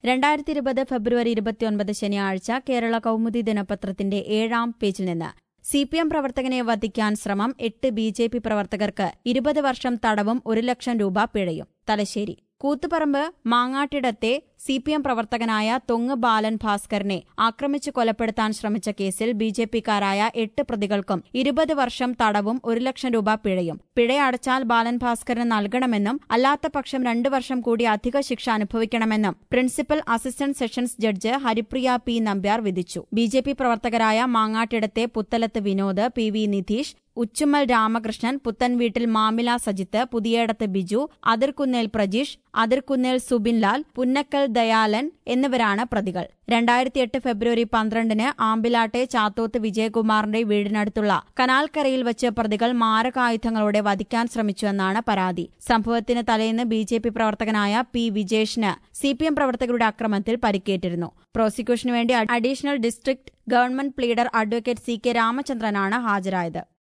രണ്ടായിരത്തി ഇരുപത് ഫെബ്രുവരി ഇരുപത്തിയൊൻപത് ശനിയാഴ്ച കേരള കൗമുദി ദിനപത്രത്തിന്റെ ഏഴാം പേജിൽ നിന്ന് സി പി എം പ്രവർത്തകനെ വധിക്കാൻ ശ്രമം എട്ട് ബി ജെ പി പ്രവർത്തകർക്ക് ഇരുപത് വർഷം തടവും ഒരു ലക്ഷം രൂപ പിഴയും തലശ്ശേരി കൂത്തുപറമ്പ് മാങ്ങാട്ടിടത്തെ സി പി എം പ്രവർത്തകനായ തൊങ്ങ് ബാലൻ ഭാസ്കറിനെ ആക്രമിച്ചു കൊലപ്പെടുത്താൻ ശ്രമിച്ച കേസിൽ ബി ജെ പിക്കാരായ എട്ട് പ്രതികൾക്കും ഇരുപത് വർഷം തടവും ഒരു ലക്ഷം രൂപ പിഴയും പിഴ അടച്ചാൽ ബാലൻ ഭാസ്കറിന് നൽകണമെന്നും അല്ലാത്ത പക്ഷം രണ്ടു വർഷം കൂടി അധിക ശിക്ഷ അനുഭവിക്കണമെന്നും principal assistant sessions judge Haripriya P Nambiar വിധിച്ചു ബി ജെ പി പ്രവർത്തകരായ മാങ്ങാട്ടിടത്തെ പുത്തലത്ത് വിനോദ് പി വി നിധീഷ് ഉച്ചുമ്മൽ രാമകൃഷ്ണൻ പുത്തൻവീട്ടിൽ മാമില സജിത്ത് പുതിയേടത്ത് ബിജു അതിർകുന്നേൽ പ്രജീഷ് അതിർകുന്നേൽ സുബിൻലാൽ പുന്നക്കൽ ദയാലൻ എന്നിവരാണ് പ്രതികൾ രണ്ടായിരത്തി എട്ട് ഫെബ്രുവരി പന്ത്രണ്ടിന് ആമ്പിലാട്ടെ ചാത്തോത്ത് വിജയകുമാറിന്റെ വീടിനടുത്തുള്ള കനാൽക്കരയിൽ വെച്ച് പ്രതികൾ മാരകായുധങ്ങളോടെ വധിക്കാൻ ശ്രമിച്ചുവെന്നാണ് പരാതി സംഭവത്തിന് തലേന്ന് ബി ജെ പി പ്രവർത്തകനായ പി വിജേഷിന് സി പി എം പ്രവർത്തകരുടെ അക്രമത്തിൽ പരിക്കേറ്റിരുന്നു പ്രോസിക്യൂഷനു വേണ്ടി additional district government pleader advocate C K രാമചന്ദ്രനാണ് ഹാജരായത്